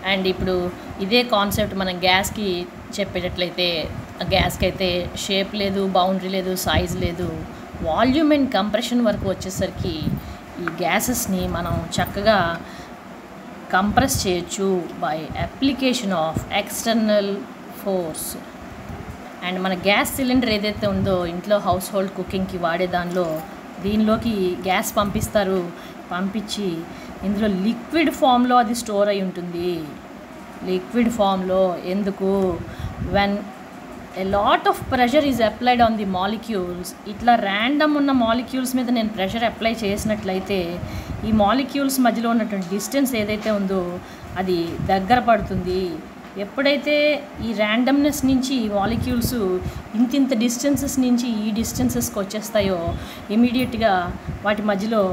and ఇప్పుడు ఇదే concept మనం గ్యాస్కి చెప్పేటట్లయితే ఆ గ్యాస్కి అయితే షేప్ లేదు బౌండరీ లేదు సైజ్ లేదు వాల్యూమ్ అండ్ కంప్రెషన్ వరకు వచ్చేసరికి ఈ గ్యాసెస్ని మనం చక్కగా కంప్రెస్ చేయొచ్చు by application of external force and మన గ్యాస్ సిలిండర్ ఏదైతే ఉందో ఇంట్లో హౌస్ హోల్డ్ కుకింగ్కి వాడే దానిలో దీనిలోకి గ్యాస్ పంపిస్తారు పంపించి ఇందులో లిక్విడ్ ఫామ్లో అది స్టోర్ అయి ఉంటుంది లిక్విడ్ ఫామ్లో ఎందుకు when a lot of pressure is applied on the molecules ఇట్లా ర్యాండమ్ ఉన్న మాలిక్యూల్స్ మీద నేను ప్రెషర్ అప్లై చేసినట్లయితే ఈ మాలిక్యూల్స్ మధ్యలో ఉన్నటువంటి డిస్టెన్స్ ఏదైతే ఉందో అది దగ్గర పడుతుంది ఎప్పుడైతే ఈ ర్యాండమ్నెస్ నుంచి మాలిక్యూల్స్ ఇంతింత డిస్టెన్సెస్ నుంచి ఈ డిస్టెన్సెస్కి వచ్చేస్తాయో ఇమీడియట్గా వాటి మధ్యలో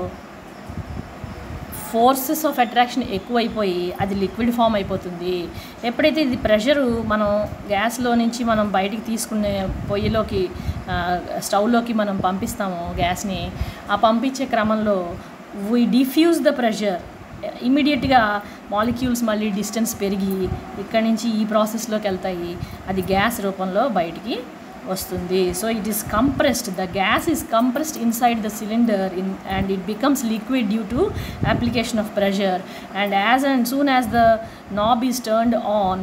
ఫోర్సెస్ ఆఫ్ అట్రాక్షన్ ఎక్కువైపోయి అది లిక్విడ్ ఫామ్ అయిపోతుంది ఎప్పుడైతే ఇది ప్రెషరు మనం గ్యాస్లో నుంచి మనం బయటికి తీసుకునే పొయ్యిలోకి ఆ, స్టవ్లోకి మనం పంపిస్తామో గ్యాస్ని ఆ పంపించే క్రమంలో వీ డిఫ్యూజ్ ద ప్రెషర్ ఇమీడియట్గా మాలిక్యూల్స్ మళ్ళీ డిస్టెన్స్ పెరిగి ఇక్కడి నుంచి ఈ ప్రాసెస్లోకి వెళ్తాయి అది గ్యాస్ రూపంలో బయటికి వస్తుంది so it is compressed the gas is compressed inside the cylinder in and it becomes liquid due to application of pressure and as and soon as the knob is turned on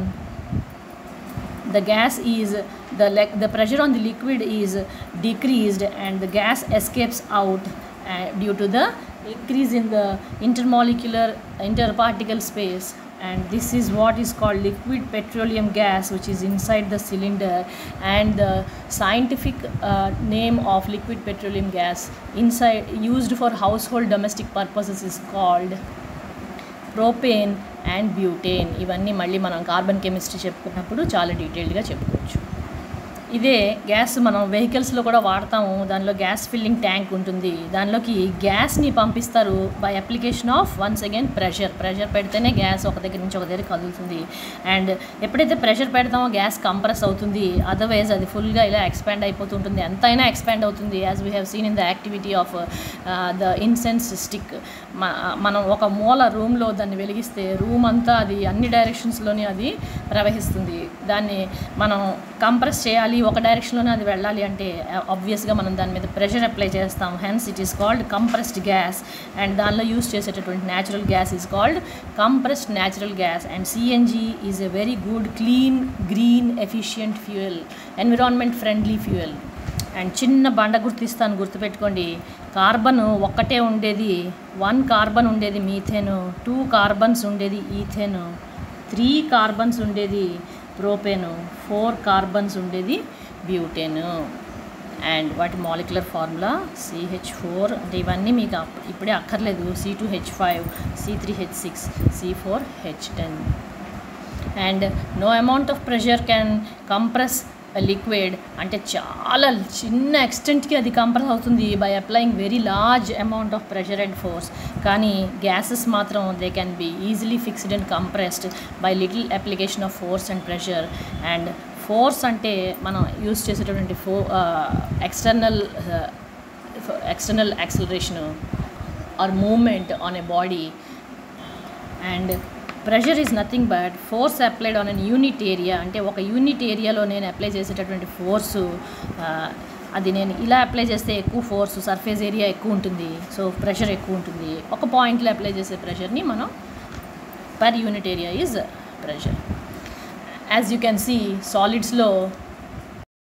the gas is the le- the pressure on the liquid is decreased and the gas escapes out uh, due to the increase in the intermolecular interparticle space and this is what is called liquid petroleum gas which is inside the cylinder and the scientific uh, name of liquid petroleum gas inside used for household domestic purposes is called propane and butane ఇవన్నీ మళ్ళీ మనం carbon chemistry చెప్పుకున్నప్పుడు చాలా డీటెయిల్డ్గా చెప్పుకోవచ్చు ఇదే gas మనం వెహికల్స్లో కూడా వాడతాము దానిలో గ్యాస్ ఫిల్లింగ్ ట్యాంక్ ఉంటుంది దానిలోకి గ్యాస్ని పంపిస్తారు by application of once again pressure pressure పెడితేనే గ్యాస్ ఒక దగ్గర నుంచి ఒక దగ్గర కదులుతుంది అండ్ ఎప్పుడైతే ప్రెషర్ పెడతామో గ్యాస్ కంప్రెస్ అవుతుంది అదర్వైజ్ అది ఫుల్గా ఇలా ఎక్స్పాండ్ అయిపోతుంటుంది ఎంతైనా ఎక్స్పాండ్ అవుతుంది as we have seen in the activity of the incense stick మనం ఒక మూల రూమ్లో దాన్ని వెలిగిస్తే రూమ్ అంతా అది అన్ని డైరెక్షన్స్లోని అది ప్రవహిస్తుంది దాన్ని మనం కంప్రెస్ చేయాలి ఒక డైరెక్షన్లోనే అది వెళ్ళాలి అంటే ఆబ్వియస్గా మనం దాని మీద ప్రెషర్ అప్లై చేస్తాం hence it is called compressed gas and దానిలో యూస్ చేసేటటువంటి natural gas is called compressed natural gas and CNG is a very good clean green efficient fuel environment friendly fuel and చిన్న బండ గుర్తిస్తాను గుర్తుపెట్టుకోండి carbon ఒక్కటే ఉండేది one carbon ఉండేది మీథేను two carbons ఉండేది ఈథేను three carbons ఉండేది ప్రోపేను ఫోర్ కార్బన్స్ ఉండేది బ్యూటేను అండ్ వాటి మాలిక్యులర్ ఫార్ములా సిహెచ్ ఫోర్ అంటే ఇవన్నీ మీకు అప్- ఇప్పుడే అక్కర్లేదు C two H five C three H six C four H ten and no amount of pressure can compress liquid అంటే చాలా చిన్న ఎక్స్టెంట్కి అది కంప్రెస్ అవుతుంది by applying very large amount of pressure and force కానీ గ్యాసెస్ మాత్రం they can be easily fixed and compressed by little application of force and pressure and force అంటే మనం యూస్ చేసేటటువంటి ఫో external external acceleration or moment on a body and pressure is nothing but force applied on an unit area అంటే ఒక unit ఏరియాలో నేను apply చేసేటటువంటి force అది నేను ఇలా అప్లై చేస్తే ఎక్కువ ఫోర్స్ సర్ఫేస్ ఏరియా ఎక్కువ ఉంటుంది సో ప్రెషర్ ఎక్కువ ఉంటుంది ఒక పాయింట్లో అప్లై చేసే ప్రెషర్ని మనం per unit area is pressure as you can see సాలిడ్స్లో